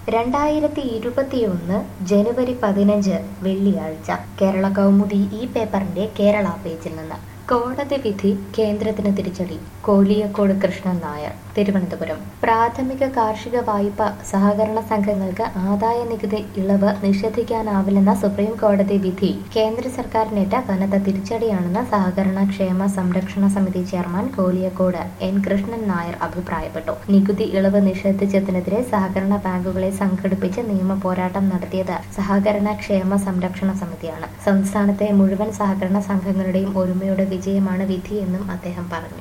രണ്ടായിരത്തി ഇരുപത്തിയൊന്ന് ജനുവരി പതിനഞ്ച് വെള്ളിയാഴ്ച കേരള കൗമുദി ഈ പേപ്പറിന്റെ കേരള പേജിൽ നിന്ന് കോടതി വിധി കേന്ദ്രത്തിന് തിരിച്ചടി കോളിയക്കോട് കൃഷ്ണൻ നായർ തിരുവനന്തപുരം പ്രാഥമിക കാർഷിക വായ്പ സഹകരണ സംഘങ്ങൾക്ക് ആദായ നികുതി ഇളവ് നിഷേധിക്കാനാവില്ലെന്ന സുപ്രീം കോടതി വിധി കേന്ദ്ര സർക്കാരിനേറ്റ കനത്ത തിരിച്ചടിയാണെന്ന് സഹകരണ ക്ഷേമ സംരക്ഷണ സമിതി ചെയർമാൻ കോലിയക്കോട് എൻ കൃഷ്ണൻ നായർ അഭിപ്രായപ്പെട്ടു നികുതി ഇളവ് നിഷേധിച്ചതിനെതിരെ സഹകരണ ബാങ്കുകളെ സംഘടിപ്പിച്ച് നിയമ പോരാട്ടം നടത്തിയത് സഹകരണ ക്ഷേമ സംരക്ഷണ സമിതിയാണ് സംസ്ഥാനത്തെ മുഴുവൻ സഹകരണ സംഘങ്ങളുടെയും ഒരുമയുടെ വിജയമാണ് വിധിയെന്നും അദ്ദേഹം പറഞ്ഞു